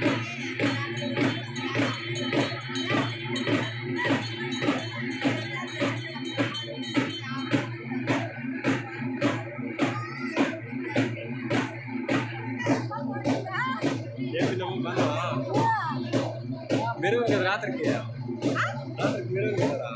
ఏం తిన్నాము బాగా మెరుగు కదా రాత్రికి రాత్రికి మెరుగు కదా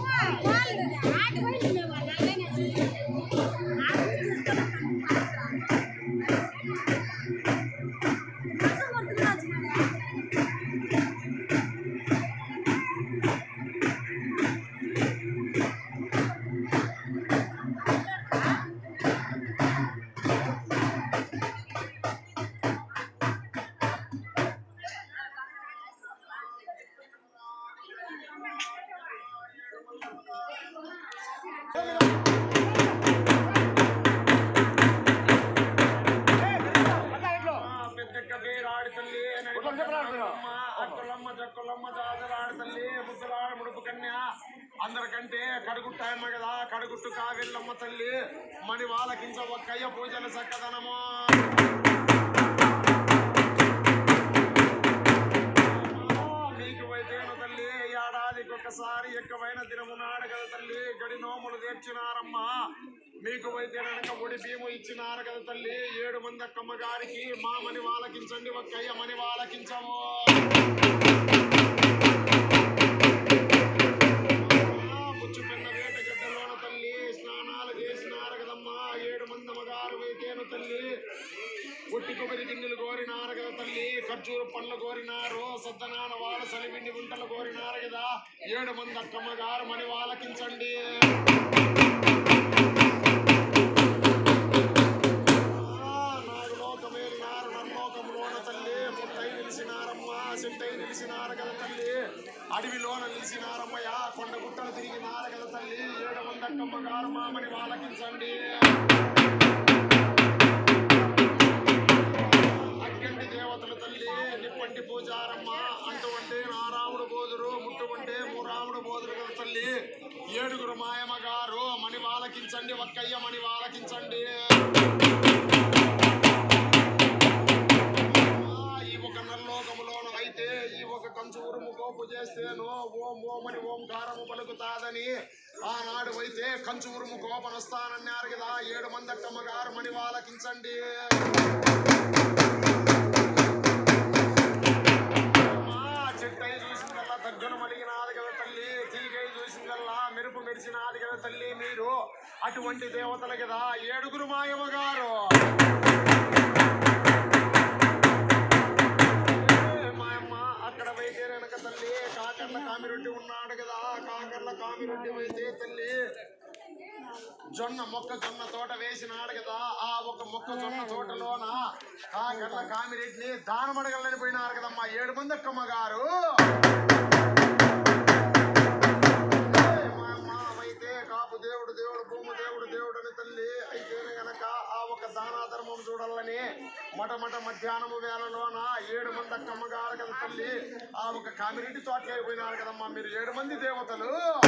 పెద్దక్క పేరాడి తల్లి అక్కలమ్మ జక్కలమ్మ జాజరాడి తల్లి ముసలాడ ముడుపు కన్య అందరికంటే కడుగుట్టాయమ్మ కదా కడుగుట్టు కావిల్లమ్మ తల్లి మణి వాళ్ళకించ ఒక్కయ్య పూజల చక్కదనము మీకు వైద్యను తల్లి ఏడాదికి ఒకసారి ఎక్కువైన దినము నాడు కదా తల్లి గడి నోములు తీర్చినారమ్మా మీకు వైద్యనక ఒడి భీము ఇచ్చినారు కదా తల్లి ఏడు మంది అక్కమ్మ గారికి మా మని వాళ్ళకించండి ఒక్కయ్య మని వాళ్ళకించము ముచ్చు పెన్న వేట గడ్డలోన తల్లి స్నానాలు చేసినారు కదమ్మా ఏడు మంది అమ్మగారు వైద్యను తల్లి ఒట్టి కొబ్బరి గిన్నెలు కోరినారు కదా తల్లి ఖర్జూరు పండ్లు కోరినారు సద్దనాన వాళ్ళ సలివిండి గుంటలు కోరినారు కదా ఏడు మంది అక్కమ్మ గారు మని వాళ్ళకించండి నాగులోకమేలినారు నర్లోకములోన తల్లి ముట్టై నిలిచినారమ్మ చెట్టై నిలిచినారు కదా తల్లి అడవిలోన నిలిచినారమ్మయ్య కొండ గుట్టలు తిరిగినారు కదా తల్లి ఏడు మంది అక్కమ్మ గారు మామని వాళ్ళకించండి అగ్గంటి దేవతల తల్లి నిప్పంటి పూజారమ్మ అంటువంటి నారాముడు బోధురు ముట్టుకుంటే మూరాముడు బోధురు కదా తల్లి ఏడుగురు మాయమ్మ గారు మణి వాళ్ళకించండి ఒక్కయ్య మణి వాళ్ళకించండి ఆ, ఈ ఒక నల్లోకములోన అయితే ఈ ఒక కంచు ఉరుము కోపు చేస్తేను ఓం ఓమని ఓంకారము పలుకుతాదని ఆనాడు అయితే కంచు ఉరుము కోపనొస్తానన్నారు కదా ఏడు మంది అక్కమ్మ గారు మణి వాళ్ళకించండి ఆ చెట్టై చూసిందల్లా దగ్గర మలిగినాది కదా తల్లి తీగై చూసిందల్లా మెరుపు మెరిసినాది కదా తల్లి మీరు అటువంటి దేవతలు కదా ఏడుగురు మాయమ్మ గారు ఏ మాయమ్మ అక్కడ వైద్య వెనక తల్లి కాకర్ల కామిరెడ్డి ఉన్నాడు కదా కాకర్ల కామిరెడ్డి వైద్య తల్లి జొన్న మొక్క జొన్న తోట వేసినాడు కదా ఆ ఒక మొక్క జొన్న తోటలోన కాకర్ల కామిరెడ్డిని దానం అడగలని పోయినారు కదమ్మా ఏడు మంది అక్కమ్మ గారు ఏ మాయమ్మ అయితే కాపు దేవుడు దేవుడు భూమి దేవుడు దేవుడు అని తల్లి అయితే గనక ఆ ఒక దాన ధర్మం చూడాలని మటమట మధ్యాహ్నము వేళలోన ఏడు మంది అక్కమ్మ గారు కదా తల్లి ఆ ఒక కామిరెడ్డి తోటకి పోయినారు కదమ్మా మీరు ఏడు మంది దేవతలు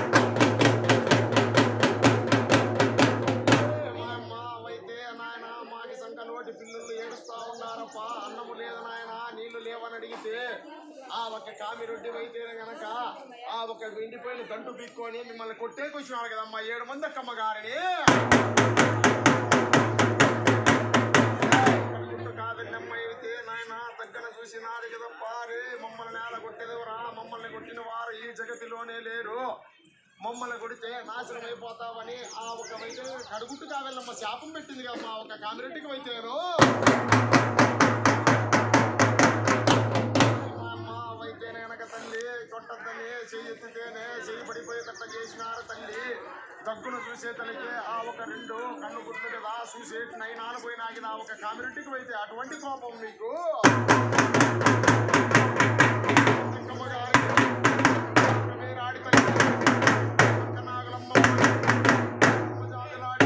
మాయమ్మ అయితే నాయన మాకి సంక నోటి పిల్లలు ఏడుస్తా ఉన్నారప్ప అన్నము లేదు నాయన నీళ్లు లేవని అడిగితే ఆ ఒక కామిరెడ్డి అయితే గనక ఆ ఒక వెండిపోయిన దంటు పీక్కొని మిమ్మల్ని కొట్టేకొచ్చినారు కదమ్మా ఏడు మంది అక్కమ్మ గారిని కడుగుట్టు కాదని అమ్మ అయితే నాయన దగ్గర చూసినారు కదప్పా రే మమ్మల్ని నేల కొట్టేదెవరా మమ్మల్ని కొట్టిన వారు ఈ జగతిలోనే లేరు మమ్మల్ని కొడితే నాశనం అయిపోతావని ఆ ఒక వైద్య కడుగుట్టు కావాలమ్మ శాపం పెట్టింది కదమ్మా ఒక కామిరెడ్డికి వైద్యరు అమ్మ వైద్యనే వెనక తల్లి కొట్టద్దని చెయ్యి ఎత్తితేనే చెయ్యి పడిపోయేటట్టు చేసినారు తల్లి దగ్గును చూసే తల్లికి ఆ ఒక రెండు కన్ను గుడ్లు కదా చూసే నైనాలు పోయినా కదా ఒక కామిరెడ్డికి అయితే అటువంటి కోపం మీకు ఇంకమ్మ గారి మీరు ఆడి తల్లి ఒక్క నాగలమ్మ అమ్మ జాగలాడి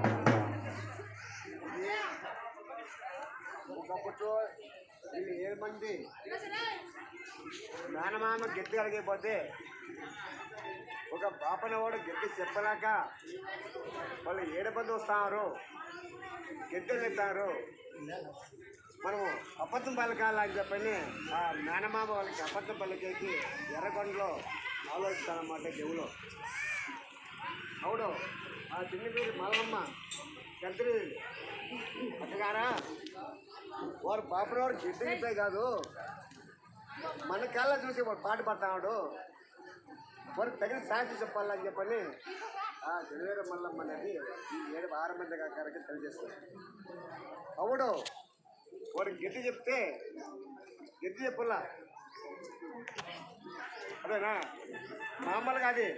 ఒకప్పుడు వీళ్ళు ఏడు మంది మేనమామ గెట్టి కలిగిపోతే ఒక బాపనవాడు గెట్టి చెప్పలేక వాళ్ళు ఏడు మంది వస్తారు గెట్టెలు ఎత్తారు మనము అబద్ధం పలకాలి అని చెప్పని ఆ మేనమామ వాళ్ళకి అబద్ధం పలికేకి ఎర్రగొండలో ఆలోచిస్తానమాట చెవులో అవును ఆ చిన్న పేరు మల్లమ్మ గంత్రి అట్టగారా వారు పాపరావు గిడ్డ కాదు మన కళ్ళ చూసి వాడు పాట పడతాడు వారికి తగిన సాక్షి చెప్పాలని చెప్పని ఆ జనవేర మల్లమ్మ అనేది ఈ ఏడు ఆరు మంది గారికి తెలియజేస్తారు అవుడు వాడికి గిడ్డి చెప్తే గిడ్డి చెప్పులా అదేనా మామూలుగా అది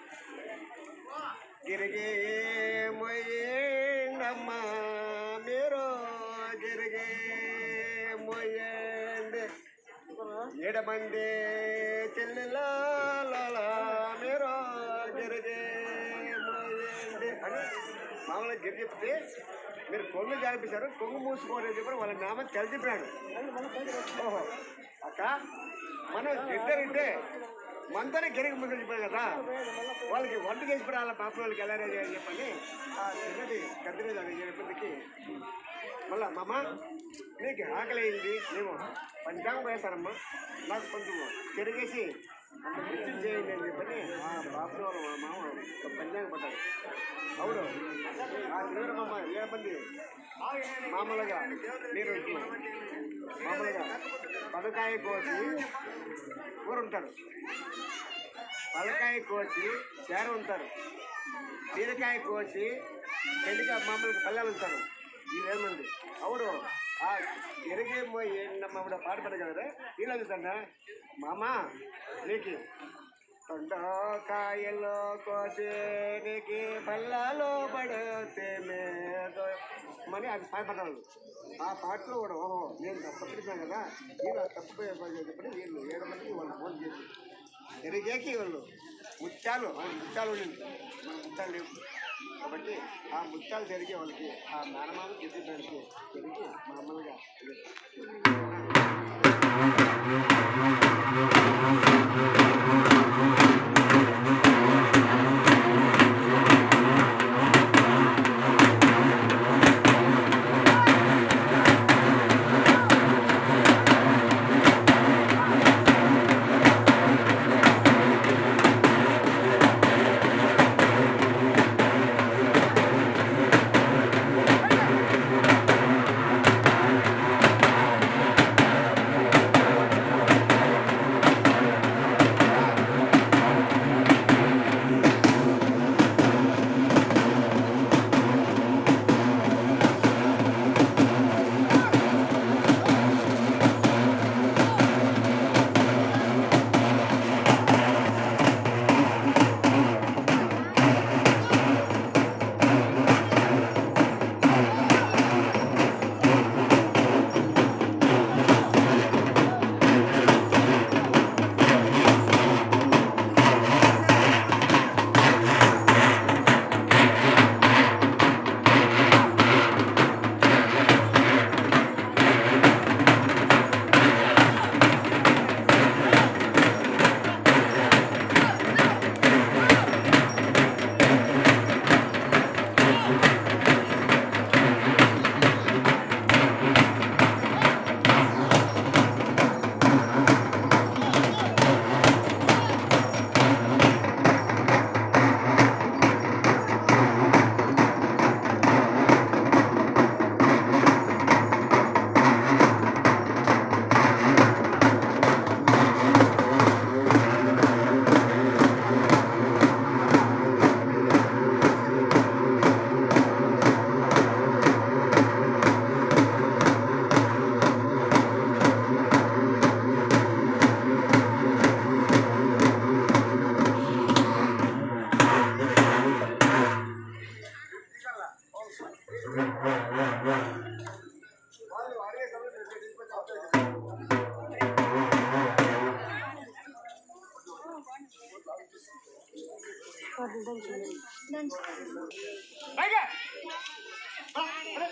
గిరిగే మొయ్యండమ్మా మీరు గిరిగే మొయ్యండి ఏడమంది చెల్లెల మీరు గిరిగే మొయ్యండి అని మామూలుగా గిరి చెప్తే మీరు కొంగు జరిపించారు కొంగు మూసుకోవాలని చెప్పి వాళ్ళ నామం తెలిసిపోయాడు ఓహో అక్క మనం ఇద్దరింటే మనతోనే గిరికి ముందు చెప్పాడు కదా వాళ్ళకి వంట చేసి కూడా వాళ్ళ పాప వాళ్ళకి ఎలా రెడీ అని చెప్పని ఆ చిన్నది కత్తిరి చెప్పేందుకు మళ్ళా మామ నీకు ఆకలి అయింది మేము పంచాంగం వేస్తానమ్మా నాకు కొంచెం తిరిగేసి అంత మిర్చి చేయండి అని చెప్పని ఆ బాబు వాళ్ళ మా మామ ఒక పంచాంగం పడ్డాడు అవును ఆ చివరి మామ ఏ మంది మామూలుగా మీరు మామూలుగా పదకాయ కోసి కూర ఉంటారు పలకాయ కోసి చేర ఉంటారు బీరకాయ కోసి పెళ్లిగా మామూలుగా పల్లెలు ఉంటారు ఈ ఏమంది అవును ఆ ఎరిగే మామిడ పాట పడ కదా ఇలా చూద్దా మామ నీకు తొండకాయలో కోసి నీకు పల్లాలో పడితే మేదో మని అది పాటపడ్డాడు ఆ పాటలో కూడా ఓహో నేను తప్పట్టిపోయాను కదా వీళ్ళు తప్పిపోయే పని చెప్పి వీళ్ళు ఏడు మందికి వాళ్ళు ఫోన్ చేసి ఎరిగేకి వాళ్ళు ముత్యాలు అవును ముత్యాలు ఉండింది మన ముత్యాలు లేవు కాబట్టి ఆ ముత్యాలు జరిగే వాళ్ళకి ఆ మేనమామ గిద్దడానికి జరిగి మామూలుగా ఇది. వాళ్ళు అడిగే సమయంలో నేను తీసుకొచ్చి అవతలకి పైగా! ఆ, అరే!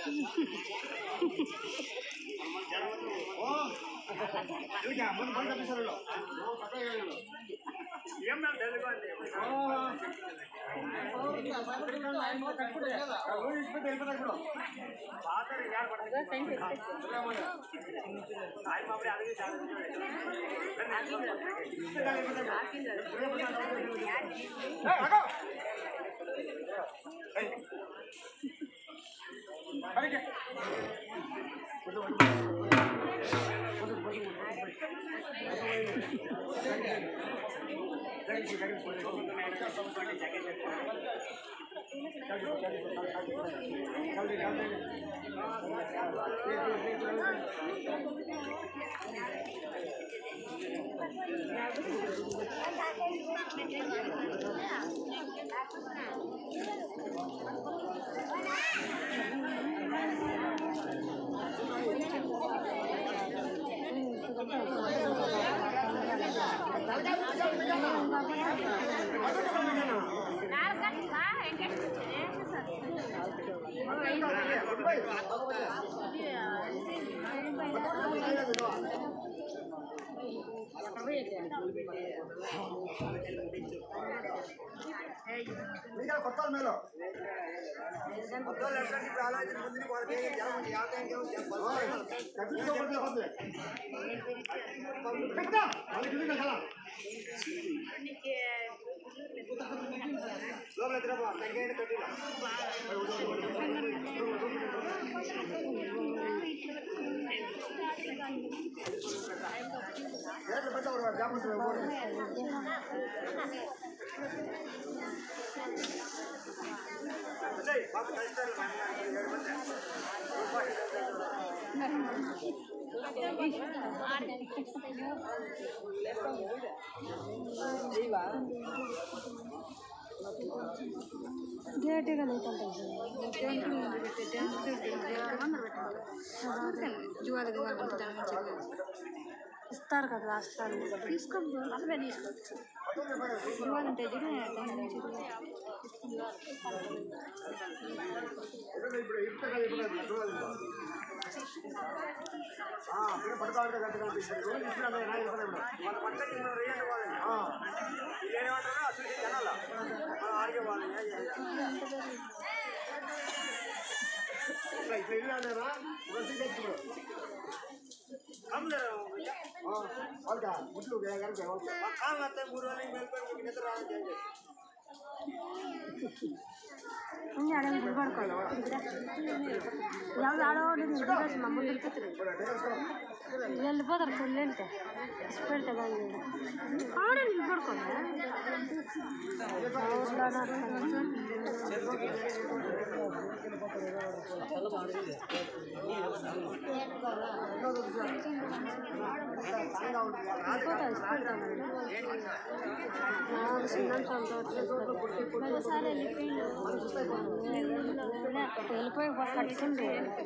ఓ! ఇదిగా, ముందు బండి తప్పిస్తారు వీళ్ళు. ఓ, పక్కకి వెళ్ళు. మీకు కొత్త మేలు కొత్త లెటర్ ఇప్పుడు ఆలోచన ముందు వాళ్ళకి జనం యాభై లోపల తిరగబా తగ్గైన కట్టిలా ఏట్లు పెట్టవరు జాగ్రత్త బాబు కష్టాలు ఏడు మంది ఇస్తారు కదా లాస్ట్ తీసుకోండి అసలే తీసుకోవచ్చు ఇవ్వాలంటే దాని నుంచి ఇప్పుడు ఇంత కదా ఇప్పుడు చూడాలి మీరు పడతాడు కదా కనిపిస్తుంది మన పంటకి రేయండి వాళ్ళని ఏమంటారో అసలు జనాల మనం ఆడిగే వాళ్ళని ఇట్లా ఇల్లు అంటారా ఒక సీట్ ఇప్పుడు వాళ్ళకా ముట్లు కలిపి కాదు మూడు రోజులు వెళ్ళిపోయి నిద్ర రాదని ఆడ నిలబడుకోవాలి ఎవరు ఆడవాళ్ళు నిలబడి మా ముందు వెళ్ళిపోతారు పెళ్ళంటే పెడితే కానీ ఆడ నిలబడుకోండి వెళ్ళిపోయి కట్టుకుంటే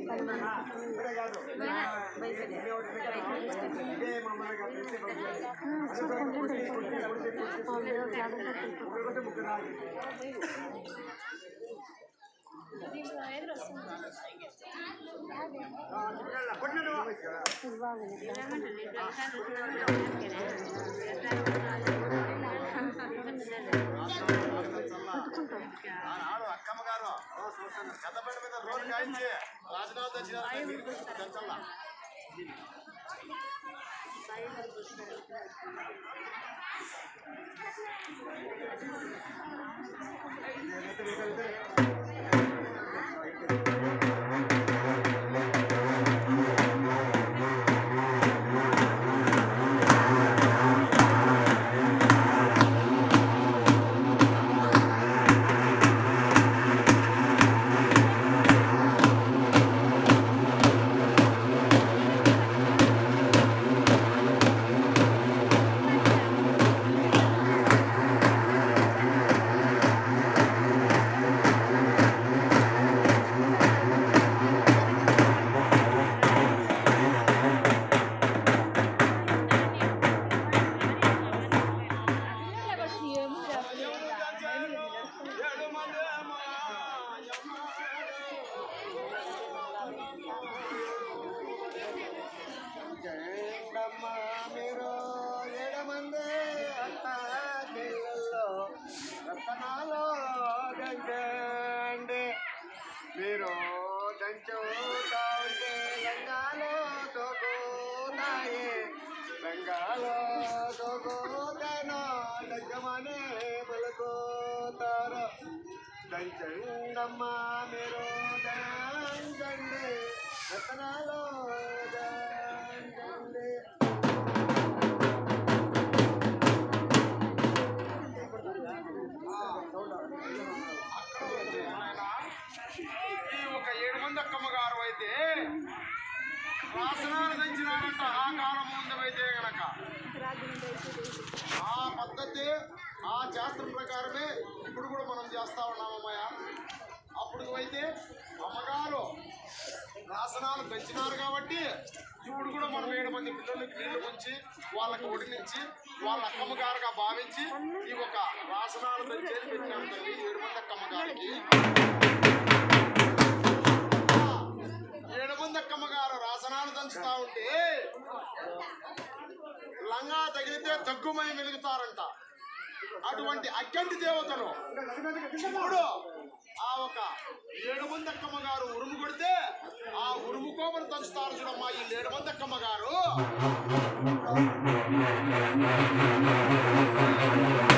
ఆడు అక్కమ్మ గారు చెత్తపండి మీద రోడ్డు కాయించి రాజనాథ్ వచ్చిన మీరు దంచల్లా ఆ డంగమనే పలుకోతార దంచండమ్మ మీరు దంచండి రతనాలో దంచండి ఈ ఒక ఏడు మంది అక్కమ్మ గారు అయితే రాసనాలు దంచినారంట ఆ కాలం ముందమైతే గనక ఆ పద్ధతి ఆ శాస్త్రం ప్రకారమే ఇప్పుడు కూడా మనం చేస్తా ఉన్నామమ్మయ్య అప్పుడు అయితే అమ్మగారు రాసనాలు పెంచినారు కాబట్టి ఇప్పుడు కూడా మనం ఏడు మంది పిల్లలకి నీళ్లు ముంచి వాళ్ళకి ఒడినించి వాళ్ళ అక్కమ్మగారుగా భావించి ఈ ఒక రాసనాలు పెంచేది పెట్టినాం తల్లి ఏడు మంది అక్కమ్మగారికి ఏడు మంది అక్కమ్మగారు రాసనాలు దంచుతా ఉంటే లంగా తగిలితే తగ్గుమని వెలుగుతారంట అటువంటి అగ్గంటి దేవతలు ఇప్పుడు ఆ ఒక ఏడు మంది అక్కమ్మ గారు ఉరుము కొడితే ఆ ఉరుము కోపను దంచుతారు చూడమ్మా ఈ ఏడు మంది అక్కమ్మ గారు